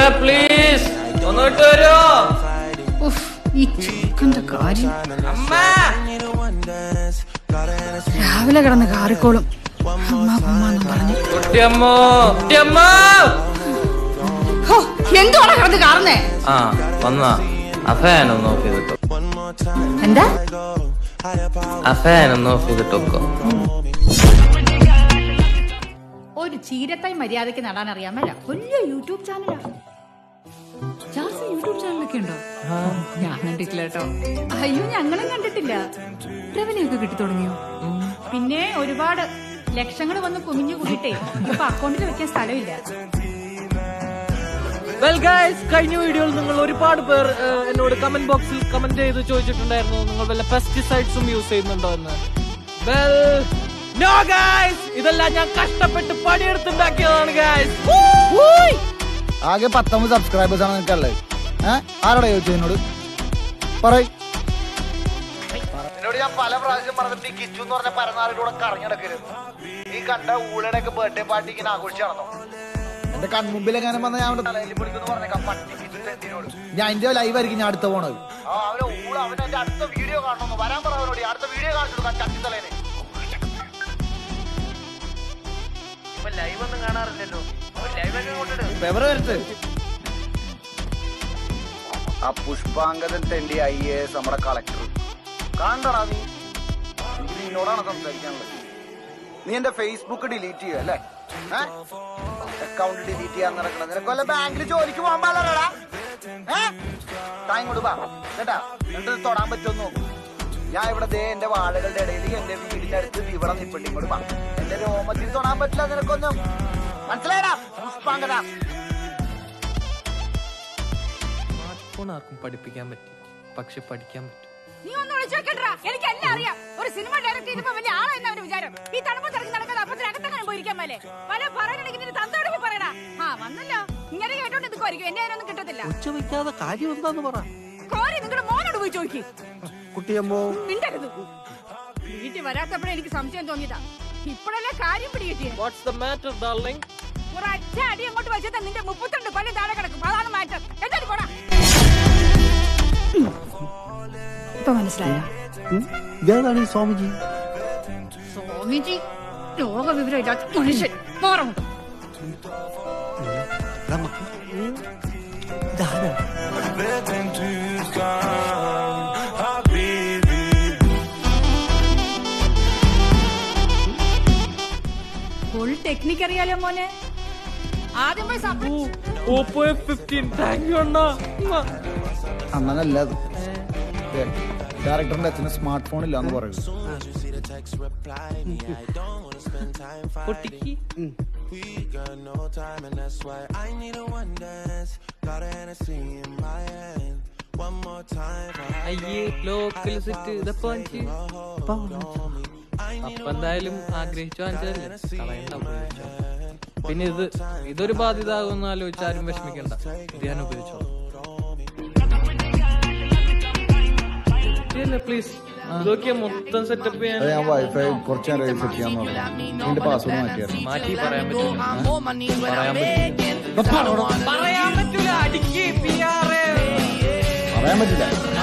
Please ഒന്ന് വിട്ടു വരുമോ ഉഫ്, ഈ ചിക്കന്റെ കാര്യം അമ്മ രാവിലെ കിടന്ന് കാറിക്കോളും അമ്മ അമ്മ പറഞ്ഞു കുട്ടിയമ്മോ കുട്ടിയമ്മോ ഹോ, എന്തുവാണ് കിടന്ന് കാറുന്നേ ആ വന്നാ ആ ഫാൻ ഒന്ന് ഓഫ് ചെയ്തിട്ടോ എന്താ ആ ഫാൻ ഒന്ന് ഓഫ് ചെയ്തിട്ടൊക്കെ ഒരു ചീരത്തായി മര്യാദക്ക് നടാൻ അറിയാമല്ല വലിയ യൂട്യൂബ് ചാനലാ ജാസ് യൂട്യൂബ് ചാനലൊക്കെ ഉണ്ടോ ഞാൻ കണ്ടിട്ടില്ല കേട്ടോ അയ്യോ ഞങ്ങളും കണ്ടിട്ടില്ല റവന്യൂ ഒക്കെ കിട്ടി തുടങ്ങിയോ പിന്നെ ഒരുപാട് ലക്ഷങ്ങൾ വന്ന് കുമിഞ്ഞു കൂടിയിട്ടേ ഇപ്പൊ അക്കൗണ്ടിൽ വെക്കാൻ സ്ഥലമില്ല വെൽ ഗൈസ് കഴിഞ്ഞ വീഡിയോയിൽ നിങ്ങൾ ഒരുപാട് പേർ ഏഹ്, എന്നോട് കമന്റ് ബോക്സിൽ കമന്റ് ചെയ്ത് ചോദിച്ചിട്ടുണ്ടായിരുന്നു നിങ്ങൾ വല്ല പെസ്റ്റിസൈഡ്സും യൂസ് ചെയ്യുന്നുണ്ടോ എന്ന് വെൽ നോ ഗൈസ് ഇതെല്ലാം ഞാൻ കഷ്ടപ്പെട്ട് പണിയെടുത്തുണ്ടാക്കിയതാണ് ഗൈസ് ആകെ പത്തൊമ്പത് സബ്സ്ക്രൈബേഴ്സ് ആണ് നിനക്കുള്ളത് ഏഹ് ആരോടാ ചോദിച്ചു എന്നോട് പറയ് എന്നോട് ഞാൻ പല പ്രാവശ്യം പറഞ്ഞിട്ട് ഈ കിച്ചു എന്ന് പറഞ്ഞ പരനാളിലൂടെ കറങ്ങിടക്കരുത് നീ കണ്ട ഊളയുടെ ഒക്കെ ബർത്ത്ഡേ പാർട്ടി ഇങ്ങനെ ആഘോഷിച്ച് നടന്നോ എന്റെ കൺമുമ്പിൽ എങ്ങനെ വന്ന ഞാൻ അവന്റെ തലയിൽ പിടിക്കുന്നു പറഞ്ഞേക്കാം പട്ടി കിച്ചു തെണ്ടിനോട് ഞാൻ അതിന്റെ ലൈവ് ആയിരിക്കും ഞാൻ അടുത്ത പോണത് ആ അവനെ ഊള അവൻ എന്റെ അടുത്ത വീഡിയോ കാണണമെന്ന് വരാൻ പറ അവനോട് അടുത്ത വീഡിയോ കാണിച്ചു കൊടുക്കാൻ ചട്ടി തലേനെ ഇപ്പൊ ലൈവ് ഒന്നും കാണാറില്ലല്ലോ ലൈവ് ഒക്കെ കൊണ്ടിട്ട് എവർ വരട്ടെ ആ പുഷ്പാങ്കതൻ തെണ്ടി ഐ എ എസ് നമ്മുടെ കളക്ടർ കാണണ്ടടാ നീ എനിക്ക് നിന്നോടാണ് സംസാരിക്കാനുള്ളത് നീ എന്റെ ഫേസ്ബുക്ക് ഡിലീറ്റ് ചെയ്യുക അല്ലേ അക്കൗണ്ട് ഡിലീറ്റ് ചെയ്യാൻ നടക്കണം നിനക്ക് വല്ല ബാങ്കിൽ ജോലിക്ക് പോകാൻ പാടില്ലടാ ടൈം കൊടുപ്പാ കേട്ടാ എന്നിട്ട് ഇത് തൊടാൻ പറ്റുമെന്ന് നോക്കും ഞാൻ ഇവിടെ ദേ എന്റെ വാഴകളുടെ ഇടയിൽ എന്റെ വീടിന്റെ അടുത്ത് ഇവിടെ നിൽപ്പണ്ടി കൊടുപ്പാ എന്റെ രോമത്തിൽ തൊടാൻ പറ്റില്ല നിനക്കൊന്നും മനസ്സിലായടാ പുഷ്പാങ്കത സ്മാർട്ട് ഫോൺ ആർക്കും പഠിപ്പിക്കാൻ പറ്റില്ല പക്ഷെ പഠിക്കാൻ പറ്റും നീ ഒന്ന് വിളിച്ചോക്കണ്ടാ എനിക്ക് എല്ലാം അറിയാം ഒരു സിനിമ ഡയറക്ട് ചെയ്തപ്പോ വലിയ ആളായിരുന്നു അവന്റെ വിചാരം ഈ തണുപ്പ് തിറങ്ങി നടക്കാതെ അപ്പത്തിനകത്തങ്ങനെ പോയിരിക്കാൻ മേലെ പല പറയാനെങ്കിൽ നിന്റെ തന്തോട് പോയി പറയടാ ആ വന്നല്ലോ ഇങ്ങനെ കേട്ടോണ്ട് നിൽക്കുമായിരിക്കും എന്നെ അതിനൊന്നും കിട്ടത്തില്ല ഉച്ച വയ്ക്കാതെ കാര്യം എന്താന്ന് പറ കോരി നിങ്ങളുടെ മോനോട് പോയി ചോദിക്കും കുട്ടിയമ്മോ മിണ്ടരുത് വീട്ടിൽ വരാത്തപ്പോഴേ എനിക്ക് സംശയം തോന്നിയതാ ഇപ്പോഴല്ലേ കാര്യം പിടികിട്ടിയേ വാട്ട്സ് ദ മാറ്റർ ഡാർലിംഗ് ഒരൊറ്റ അടി അങ്ങോട്ട് വെച്ചാൽ നിന്റെ മുപ്പത്തിരണ്ട് പല്ല് താഴെ കിടക്കും അതാണ് മാറ്റം എന്തായാലും പോടാ ഇപ്പൊ മനസ്സിലായോ ഇതേതാണ് ഈ സ്വാമിജി സ്വാമിജി ലോക വിവരമില്ലാത്ത മനുഷ്യൻ മാറും നമുക്ക് ഇതാരാ ഫുൾ ടെക്നിക്ക് അറിയാലോ മോനെ ആദ്യം പോയി സമ്മ- Oppo F fifteen thank you അണ്ണാ അണ്ണനല്ല അത് ഡയറക്ടറിന്റെ അച്ഛന് സ്മാർട്ട് ഫോൺ ഇല്ല എന്ന് പറയുന്നു പൊട്ടിക്ക് അയ്യേ ലോക്കൽ സെറ്റ് ഇതപ്പോ വാങ്ങിച്ച് അപ്പൊ എന്തായാലും ആഗ്രഹിച്ചു വാങ്ങിച്ചതല്ലേ കളയണ്ട ഉപയോഗിച്ചോ. പിന്നെ ഇത് ഇതൊരു ബാധ്യത ആകുമെന്ന് ആലോചിച്ച് ആരും വിഷമിക്കണ്ട ഇത് ഞാൻ ഉപയോഗിച്ചോ പ്ലീസ് ഇതൊക്കെ മൊത്തം സെറ്റപ്പ് ചെയ്യാൻ അത് ഞാൻ വൈഫൈ കുറച്ച് നേരം സെറ്റ് ചെയ്യാൻ പറഞ്ഞു എന്റെ പാസ്വേഡ് മാറ്റിയായിരുന്നു മാറ്റി പറയാൻ പറ്റില്ല പറയാൻ പറ്റില്ല പറയാൻ പറ്റൂല അടിക്ക് പി ആർ പറയാൻ പറ്റില്ല